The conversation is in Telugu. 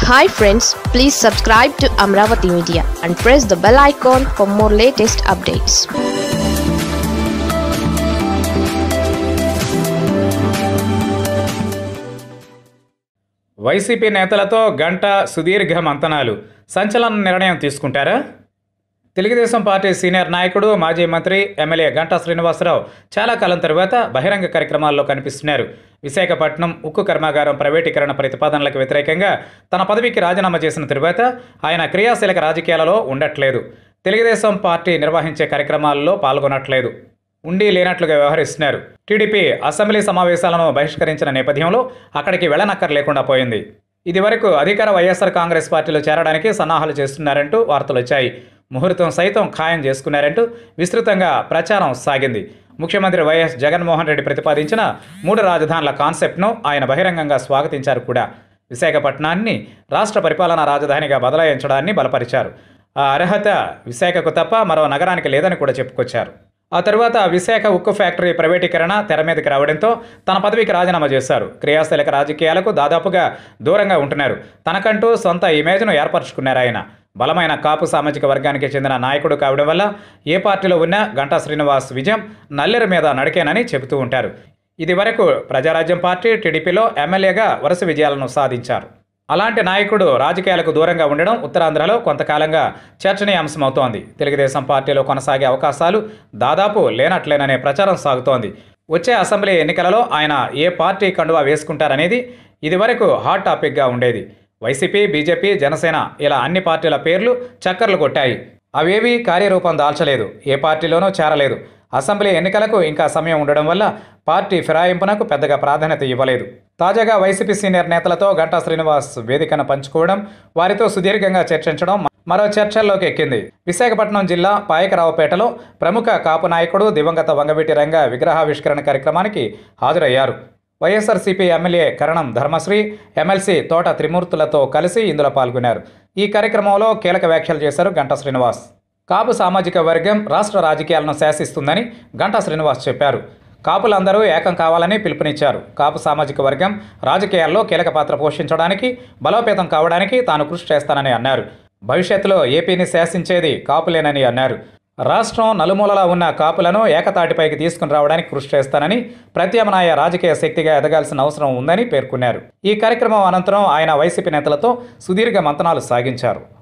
hi friends please subscribe to Amaravati media and press the bell icon for more latest updates YCP నేతలతో గంట సుదీర్ఘ మంతనాలు సంచలన నిర్ణయం తీసుకుంటారా తెలుగుదేశం పార్టీ సీనియర్ నాయకుడు మాజీ మంత్రి ఎమ్మెల్యే గంటా శ్రీనివాసరావు చాలా కాలం తర్వాత బహిరంగ కార్యక్రమాల్లో కనిపిస్తున్నారు విశాఖపట్నం ఉక్కు కర్మాగారం ప్రైవేటీకరణ ప్రతిపాదనలకు వ్యతిరేకంగా తన పదవికి రాజీనామా చేసిన తరువాత ఆయన క్రియాశీలక రాజకీయాలలో ఉండట్లేదు తెలుగుదేశం పార్టీ నిర్వహించే కార్యక్రమాల్లో పాల్గొనట్లేదు ఉండి లేనట్లుగా వ్యవహరిస్తున్నారు టీడీపీ అసెంబ్లీ సమావేశాలను బహిష్కరించిన నేపథ్యంలో అక్కడికి వెళ్ళనక్కర్ లేకుండా పోయింది ఇదివరకు అధికార వైఎస్ఆర్ కాంగ్రెస్ పార్టీలో చేరడానికి సన్నాహాలు చేస్తున్నారంటూ వార్తలు వచ్చాయి ముహూర్తం సైతం ఖాయం చేసుకున్నారంటూ విస్తృతంగా ప్రచారం సాగింది ముఖ్యమంత్రి వైఎస్ జగన్మోహన్ రెడ్డి ప్రతిపాదించిన మూడు రాజధానుల కాన్సెప్ట్ను ఆయన బహిరంగంగా స్వాగతించారు కూడా విశాఖపట్నాన్ని రాష్ట్ర పరిపాలనా రాజధానిగా బదలాయించడాన్ని బలపరిచారు ఆ అర్హత విశాఖకు తప్ప మరో నగరానికి లేదని కూడా చెప్పుకొచ్చారు ఆ తర్వాత విశాఖ ఉక్కు ఫ్యాక్టరీ ప్రైవేటీకరణ తెర మీదకి రావడంతో తన పదవికి రాజీనామా చేశారు క్రియాశీలక రాజకీయాలకు దాదాపుగా దూరంగా ఉంటున్నారు తనకంటూ సొంత ఇమేజ్ను ఏర్పరచుకున్నారు ఆయన బలమైన కాపు సామాజిక వర్గానికి చెందిన నాయకుడు కావడం వల్ల ఏ పార్టీలో ఉన్నా గంటా శ్రీనివాస్ విజయం నల్లేరు మీద నడికేనని చెబుతూ ఉంటారు ఇది వరకు ప్రజారాజ్యం పార్టీ టీడీపీలో ఎమ్మెల్యేగా వరుస విజయాలను సాధించారు అలాంటి నాయకుడు రాజకీయాలకు దూరంగా ఉండడం ఉత్తరాంధ్రలో కొంతకాలంగా చర్చనీయాంశమవుతోంది తెలుగుదేశం పార్టీలో కొనసాగే అవకాశాలు దాదాపు లేనట్లేననే ప్రచారం సాగుతోంది వచ్చే అసెంబ్లీ ఎన్నికలలో ఆయన ఏ పార్టీ కండువా వేసుకుంటారనేది ఇదివరకు హాట్ టాపిక్గా ఉండేది వైసీపీ బీజేపీ జనసేన ఇలా అన్ని పార్టీల పేర్లు చక్కర్లు కొట్టాయి అవేవీ కార్యరూపం దాల్చలేదు ఏ పార్టీలోనూ చేరలేదు అసెంబ్లీ ఎన్నికలకు ఇంకా సమయం ఉండడం వల్ల పార్టీ ఫిరాయింపునకు పెద్దగా ప్రాధాన్యత ఇవ్వలేదు తాజాగా వైసీపీ సీనియర్ నేతలతో గంటా శ్రీనివాస్ వేదికను పంచుకోవడం వారితో సుదీర్ఘంగా చర్చించడం మరో చర్చల్లోకి ఎక్కింది విశాఖపట్నం జిల్లా పాయకరావుపేటలో ప్రముఖ కాపు నాయకుడు దివంగత వంగవీటి రంగ విగ్రహావిష్కరణ కార్యక్రమానికి హాజరయ్యారు YSRCP MLA Karanam Dharmasri MLC Thota త్రిమూర్తులతో కలిసి ఇందులో పాల్గొన్నారు ఈ కార్యక్రమంలో కీలక వ్యాఖ్యలు చేశారు గంటా శ్రీనివాస్ కాపు సామాజిక వర్గం రాష్ట్ర రాజకీయాలను శాసిస్తుందని గంటా శ్రీనివాస్ చెప్పారు కాపులందరూ ఏకం కావాలని పిలుపునిచ్చారు కాపు సామాజిక వర్గం రాజకీయాల్లో కీలక పాత్ర పోషించడానికి బలోపేతం కావడానికి తాను కృషి చేస్తానని అన్నారు భవిష్యత్తులో ఏపీని శాసించేది కాపులేనని అన్నారు రాష్ట్రం నలుమూలలా ఉన్న కాపులను ఏకతాటిపైకి తీసుకుని రావడానికి కృషి చేస్తానని ప్రత్యామ్నాయ రాజకీయ శక్తిగా ఎదగాల్సిన అవసరం ఉందని పేర్కొన్నారు ఈ కార్యక్రమం అనంతరం ఆయన వైసీపీ నేతలతో సుదీర్ఘ మంతనాలు సాగించారు